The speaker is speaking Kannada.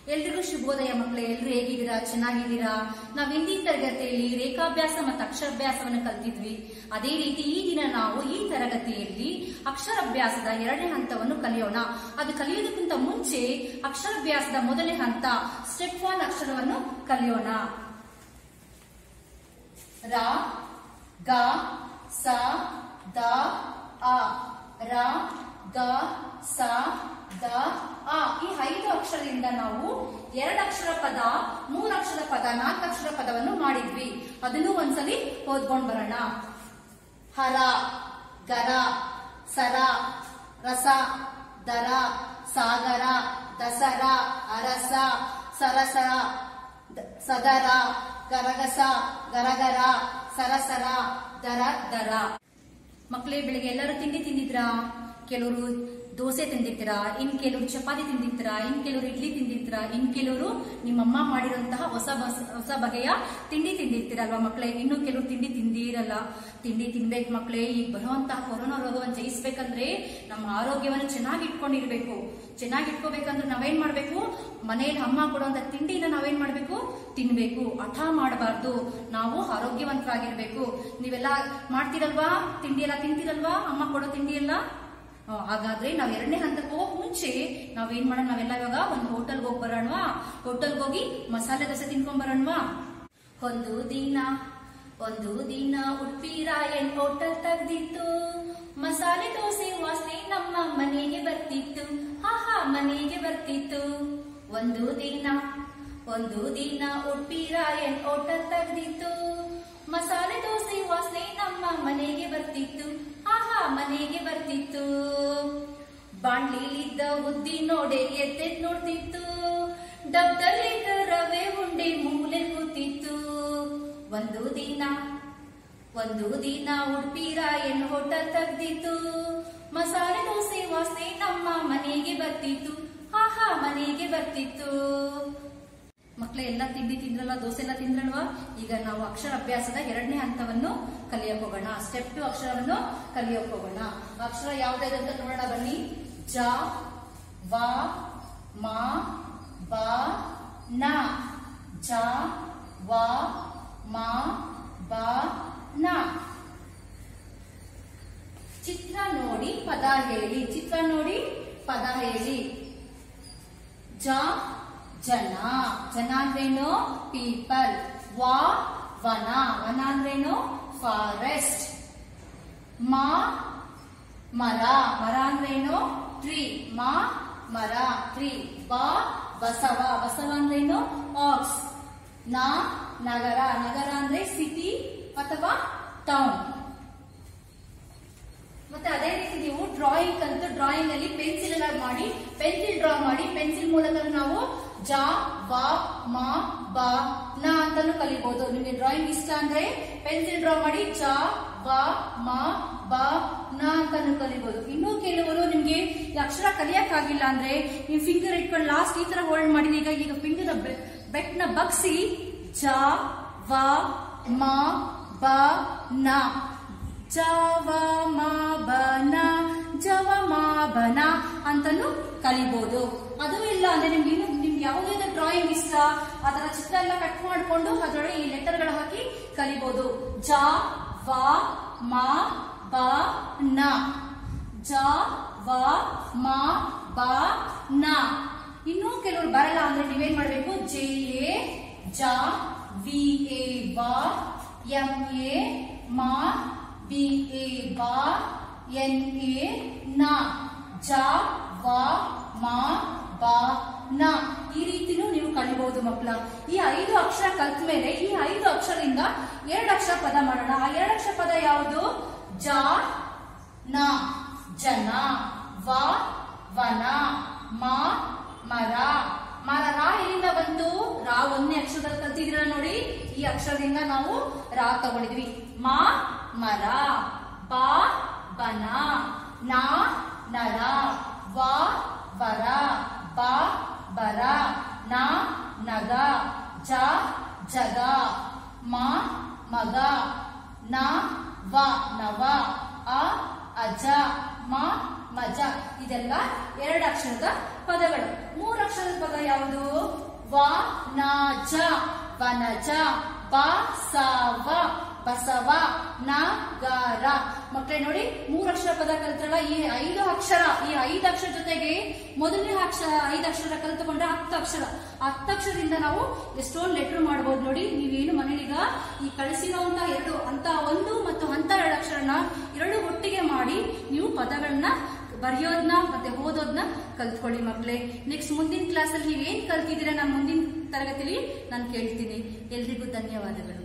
ಎಲ್ರಿಗೂ ಶುಭೋದಯ ಮಕ್ಕಳೇ ಎಲ್ರು ಹೇಗಿದ್ದೀರಾ ಚೆನ್ನಾಗಿದ್ದೀರಾ ನಾವು ಹಿಂದಿನ ತರಗತಿಯಲ್ಲಿ ರೇಖಾಭ್ಯಾಸ ಮತ್ತು ಅಕ್ಷರಾಭ್ಯಾಸವನ್ನು ಕಲ್ತಿದ್ವಿ ಅದೇ ರೀತಿ ಈ ದಿನ ನಾವು ಈ ತರಗತಿಯಲ್ಲಿ ಅಕ್ಷರಾಭ್ಯಾಸದ ಎರಡನೇ ಹಂತವನ್ನು ಕಲಿಯೋಣ ಅದು ಕಲಿಯೋದಕ್ಕಿಂತ ಮುಂಚೆ ಅಕ್ಷರಾಭ್ಯಾಸದ ಮೊದಲನೇ ಹಂತ ಸ್ಟೆಪ್ ಒನ್ ಅಕ್ಷರವನ್ನು ಕಲಿಯೋಣ ರ ಗ ಸ ದ ಅ ರ ಗ ಸ ದ ಅ ಈ ಐದು ಅಕ್ಷರದಿಂದ ನಾವು ಎರಡು ಅಕ್ಷರ ಪದ ಮೂರು ಅಕ್ಷರ ಪದ ನಾಲ್ಕು ಅಕ್ಷರ ಪದವನ್ನು ಮಾಡಿದ್ವಿ ಅದನ್ನು ಒಂದ್ಸಲಿ ಓದ್ಕೊಂಡ್ ಬರೋಣ ಹರ ಗರ ಸರ ರಸ ದರ ಸಾಗರ ದಸರ ಅರಸ ಸರಸರ ದ- ಸದರ ಗರಗಸ ಗರಗರ ಸರಸರ ದರ ದರ ಮಕ್ಕಳೇ ಬೆಳಿಗ್ಗೆ ಎಲ್ಲರೂ ತಿಂಡಿ ತಿಂದಿದ್ರಾ ಕೆಲವರು ದೋಸೆ ತಿಂದಿರ್ತೀರಾ ಇನ್ ಕೆಲವರು ಚಪಾತಿ ತಿಂದಿರ್ತೀರಾ ಇನ್ ಕೆಲವರು ಇಡ್ಲಿ ತಿಂದಿರ್ತೀರಾ ಇನ್ ಕೆಲವರು ನಿಮ್ಮಮ್ಮ ಮಾಡಿರುವಂತಹ ಹೊಸ ಬಸ್- ಹೊಸ ಬಗೆಯ ತಿಂಡಿ ತಿಂದಿರ್ತೀರಲ್ವಾ ಮಕ್ಕಳೇ ಇನ್ನು ಕೆಲವರು ತಿಂಡಿ ತಿಂದಿರಲ್ಲ ತಿಂಡಿ ತಿನ್ಬೇಕು ಮಕ್ಕಳೇ ಈಗ ಬರುವಂತಹ ಕೊರೋನಾ ರೋಗವನ್ನು ಜಯಿಸ್ಬೇಕಂದ್ರೆ ನಮ್ಮ ಆರೋಗ್ಯವನ್ನು ಚೆನ್ನಾಗಿ ಇಟ್ಕೊಂಡಿರ್ಬೇಕು ಚೆನ್ನಾಗಿ ಇಟ್ಕೋಬೇಕಂದ್ರೆ ನಾವೇನ್ ಮಾಡ್ಬೇಕು ಮನೆಯಲ್ಲಿ ಅಮ್ಮ ಕೊಡುವಂತ ತಿಂಡಿನ ನಾವೇನ್ ಮಾಡ್ಬೇಕು ತಿನ್ಬೇಕು ಹಠ ಮಾಡಬಾರ್ದು ನಾವು ಆರೋಗ್ಯವಂತರಾಗಿರ್ಬೇಕು ನೀವೆಲ್ಲ ಮಾಡ್ತೀರಲ್ವಾ ತಿಂಡಿ ಎಲ್ಲ ತಿಂತೀರಲ್ವಾ ಅಮ್ಮ ಕೊಡೋ ತಿಂಡಿ ಎಲ್ಲ ಆ, ಹಾಗಾದ್ರೆ ನಾವ್ ಎರಡನೇ ಹಂತಕ್ಕೆ ಹೋಗಕ್ ಮುಂಚೆ ನಾವೇನ್ ಮಾಡೋಣ ನಾವೆಲ್ಲ ಇವಾಗ ಒಂದು ಹೋಟೆಲ್ಗೆ ಹೋಗಿ ಬರೋಣವಾ ಹೋಟೆಲ್ಗೆ ಹೋಗಿ ಮಸಾಲೆ ದೋಸೆ ತಿನ್ಕೊಂಡ್ ಬರೋಣವಾ ಒಂದು ದಿನ ಒಂದು ದಿನ ಉಡುಪಿ ರಾಯನ್ ಹೋಟೆಲ್ ತೆಗ್ದಿತ್ತು ಮಸಾಲೆ ದೋಸೆ ವಾಸನೆ ನಮ್ಮ ಮನೆಗೆ ಬರ್ತಿತ್ತು ಆಹಾ ಮನೆಗೆ ಬರ್ತಿತ್ತು ಒಂದು ದಿನ ಒಂದು ದಿನ ಉಡುಪಿ ರಾಯನ್ ಹೋಟೆಲ್ ತೆಗ್ದಿತ್ತು ಮಸಾಲೆ ದೋಸೆ ವಾಸನೆ ನಮ್ಮ ಮನೆಗೆ ಬರ್ತಿತ್ತು ಆಹಾ ಮನೆಗೆ ಬರ್ತಿತ್ತು ಬಾಣ್ಲಿಲಿದ್ದ ಉದ್ದಿ ನೋಡೆ ಎತ್ತೆದ್ ನೋಡ್ತಿತ್ತು ಡಬ್ದಲ್ಲಿ ರವೆ ಉಂಡೆ ಮೂಲೆ ಕೂತಿತ್ತು ಒಂದು ದಿನ ಒಂದು ದಿನ ಉಡುಪಿ ರಾಯನ್ ಹೋಟೆಲ್ ತೆಗ್ದಿತ್ತು ಮಸಾಲೆ ದೋಸೆ ವಾಸನೆ ನಮ್ಮ ಮನೆಗೆ ಬರ್ತಿತ್ತು ಆಹಾ ಮನೆಗೆ ಬರ್ತಿತ್ತು ಮಕ್ಕಳೇ ಎಲ್ಲ ತಿಂಡಿ ತಿಂದ್ರಲ್ಲ ದೋಸೆ ಎಲ್ಲ ತಿಂದ್ರಲ್ವಾ ಈಗ ನಾವು ಅಕ್ಷರ ಅಭ್ಯಾಸದ ಎರಡನೇ ಹಂತವನ್ನು ಕಲಿಯಕ್ ಹೋಗೋಣ ಸ್ಟೆಪ್ ಟು ಅಕ್ಷರವನ್ನು ಕಲಿಯಕ್ ಹೋಗೋಣ ಅಕ್ಷರ ಯಾವ್ದಾದ್ರು ಅಂತ ನೋಡೋಣ ಬನ್ನಿ ಜ ವ ಮ ಬ ನ ಜ ವ ಮ ಬ ನ ಚಿತ್ರ ನೋಡಿ ಪದ ಹೇಳಿ ಚಿತ್ರ ನೋಡಿ ಪದ ಹೇಳಿ ಜ ಜನ ಜನ ಅಂದ್ರೇನು ಪೀಪಲ್ ವ ವನ ವನ ಅಂದ್ರೇನು ಫಾರೆಸ್ಟ್ ಮ ಮರ ಮರ ಅಂದ್ರೇನು ಟ್ರೀ ಮ ಮರ ಟ್ರೀ ಬ ಬಸವ ಬಸವ ಅಂದ್ರೇನು ಆಕ್ಸ್ ನ ನಗರ ನಗರ ಅಂದ್ರೆ ಸಿಟಿ ಅಥವಾ ಟೌನ್ ಮತ್ತೆ ಅದೇ ರೀತಿ ನೀವು ಡ್ರಾಯಿಂಗ್ ಅಂತ ಡ್ರಾಯಿಂಗ್ ಅಲ್ಲಿ ಪೆನ್ಸಿಲ್ ಎಲ್ಲ ಮಾಡಿ ಪೆನ್ಸಿಲ್ ಡ್ರಾ ಮಾಡಿ ಪೆನ್ಸಿಲ್ ಮೂಲಕ ನಾವು ಜ ವ ಮ ಬ ನ ಅಂತಾನು ಕಲಿಬಹುದು ನಿಮಗೆ ಡ್ರಾಯಿಂಗ್ ಇಷ್ಟ ಅಂದ್ರೆ ಪೆನ್ಸಿಲ್ ಡ್ರಾ ಮಾಡಿ ಜ ವ ಮ ಬ ನ ಅಂತಾನು ಕಲಿಬಹುದು ಇನ್ನು ಕೆಲವರು ನಿಮ್ಗೆ ಈ ಅಕ್ಷರ ಕಲಿಯಕ್ಕಾಗಿಲ್ಲ ಅಂದ್ರೆ ನೀವು ಫಿಂಗರ್ ಇಟ್ಕೊಂಡು ಲಾಸ್ಟ್ ಈ ತರ ಹೋಲ್ಡ್ ಮಾಡಿ ಈಗ ಈಗ ಫಿಂಗರ್ ಬೆಟ್ ನ ಬಗ್ಸಿ ಜ ವ ಮ ಬ ನ ಜವ ಮ ಬನ ಜವ ಮ ಬನ ಅಂತಾನು ಕಲಿಬಹುದು ಅದು ಇಲ್ಲ ಅಂದ್ರೆ ನಿಮ್ಗೆ ಇನ್ನು ನಿಮ್ಗೆ ಯಾವುದೇ ಡ್ರಾಯಿಂಗ್ ಇಷ್ಟ ಅದರ ಚಿತ್ರ ಎಲ್ಲ ಕಟ್ ಮಾಡಿಕೊಂಡು ಅದರೊಳಗೆ ಈ ಲೆಟರ್ಗಳು ಹಾಕಿ ಕಲಿಬಹುದು ಜ ವ ಮ ಬ ನ ಜ ವ ಮ ಬ ನ ಇನ್ನು ಕೆಲವರು ಬರಲ್ಲ ಅಂದ್ರೆ ನೀವೇನ್ ಮಾಡ್ಬೇಕು ಜೆ ಎ ಜ ವಿ ಎ ವ ಎಂ ಎ ಮ ಬಿ ಎ ಬ ಎನ್ ಎ ನ ಜ ವ ಮ ಬ ನ ಈ ರೀತಿನೂ ನೀವು ಕಲಿಬಹುದು ಮಕ್ಕಳ ಈ ಐದು ಅಕ್ಷರ ಕಲ್ತ ಮೇಲೆ ಈ ಐದು ಅಕ್ಷರದಿಂದ ಎರಡು ಅಕ್ಷರ ಪದ ಮಾಡೋಣ ಆ ಎರಡು ಅಕ್ಷರ ಪದ ಯಾವುದು ಜ ನ ಜನ ವ ವನ ಮ ಮರ ಮರ ರಾ ಎಲ್ಲಿಂದ ಬಂತು ರಾ ಒಂದನೇ ಅಕ್ಷರದಲ್ಲಿ ಕಲ್ತಿದ್ದೀರ ನೋಡಿ ಈ ಅಕ್ಷರದಿಂದ ನಾವು ರಾ ತಗೊಂಡಿದ್ವಿ ಮ ಮರ ಬ ಬನ ನ ನರ ವ ವರ ಬ ಬರ ನ ನಗ ಜ ಜಗ ಮ ಮಗ ನ ವ ನವ ಅ ಅಜ ಮ ಮಜ ಇದೆಲ್ಲ ಎರಡು ಅಕ್ಷರದ ಪದಗಳು ಮೂರು ಅಕ್ಷರದ ಪದ ಯಾವುದು ನಾಜ ವನಜ ಬಸವ ಬಸವ ನಗರ ಮಕ್ಕಳೇ ನೋಡಿ ಮೂರು ಅಕ್ಷರ ಪದ ಕಲ್ತ್ರಲ್ಲ ಈ ಐದು ಅಕ್ಷರ ಈ ಐದು ಅಕ್ಷರ ಜೊತೆಗೆ ಮೊದಲನೇ ಅಕ್ಷರ ಐದು ಅಕ್ಷರ ಕಲ್ತುಕೊಂಡ್ರೆ ಹತ್ತು ಅಕ್ಷರ ಹತ್ತು ಅಕ್ಷರದಿಂದ ನಾವು ಎಷ್ಟೊಂದು ಲೆಟರ್ ಮಾಡಬಹುದು ನೋಡಿ ನೀವೇನು ಮನೇಲೀಗ ಈ ಕಳಿಸಿರುವಂತ ಎರಡು ಅಂತ ಒಂದು ಮತ್ತು ಹಂತ ಎರಡು ಅಕ್ಷರನ ಎರಡು ಒಟ್ಟಿಗೆ ಮಾಡಿ ನೀವು ಪದಗಳನ್ನ ಬರೆಯೋದನ್ನ ಮತ್ತೆ ಓದೋದನ್ನ ಕಲ್ತ್ಕೊಳ್ಳಿ ಮಕ್ಕಳೇ ನೆಕ್ಸ್ಟ್ ಮುಂದಿನ ಕ್ಲಾಸಲ್ಲಿ ನೀವೇನ್ ಕಲ್ತಿದ್ದೀರಾ ನಾನು ಮುಂದಿನ ತರಗತಿಲಿ ನಾನು ಕೇಳ್ತೀನಿ ಎಲ್ರಿಗೂ ಧನ್ಯವಾದಗಳು